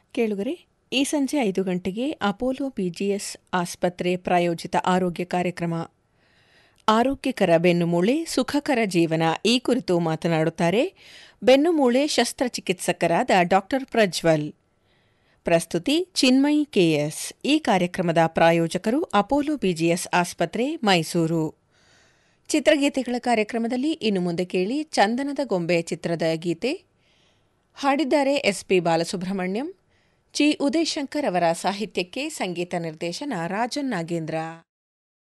ಕೇಳುಗರೆ ಈ ಸಂಜೆ ಐದು ಗಂಟೆಗೆ ಅಪೋಲೋ ಬಿಜಿಎಸ್ ಆಸ್ಪತ್ರೆ ಪ್ರಾಯೋಜಿತ ಆರೋಗ್ಯ ಕಾರ್ಯಕ್ರಮ ಆರೋಗ್ಯಕರ ಬೆನ್ನುಮೂಳೆ ಸುಖಕರ ಜೀವನ ಈ ಕುರಿತು ಮಾತನಾಡುತ್ತಾರೆ ಬೆನ್ನುಮೂಳೆ ಶಸ್ತ್ರಚಿಕಿತ್ಸಕರಾದ ಡಾಕ್ಟರ್ ಪ್ರಜ್ವಲ್ ಪ್ರಸ್ತುತಿ ಚಿನ್ಮಯಿ ಕೆಎಸ್ ಈ ಕಾರ್ಯಕ್ರಮದ ಪ್ರಾಯೋಜಕರು ಅಪೋಲೋ ಬಿಜಿಎಸ್ ಆಸ್ಪತ್ರೆ ಮೈಸೂರು ಚಿತ್ರಗೀತೆಗಳ ಕಾರ್ಯಕ್ರಮದಲ್ಲಿ ಇನ್ನು ಮುಂದೆ ಕೇಳಿ ಚಂದನದ ಗೊಂಬೆ ಚಿತ್ರದ ಗೀತೆ ಹಾಡಿದ್ದಾರೆ ಎಸ್ಪಿ ಬಾಲಸುಬ್ರಹ್ಮಣ್ಯಂ ಚಿ ಉದಯಶಂಕರ್ ಅವರ ಸಾಹಿತ್ಯಕ್ಕೆ ಸಂಗೀತ ನಿರ್ದೇಶನ ರಾಜನ್ ನಾಗೇಂದ್ರ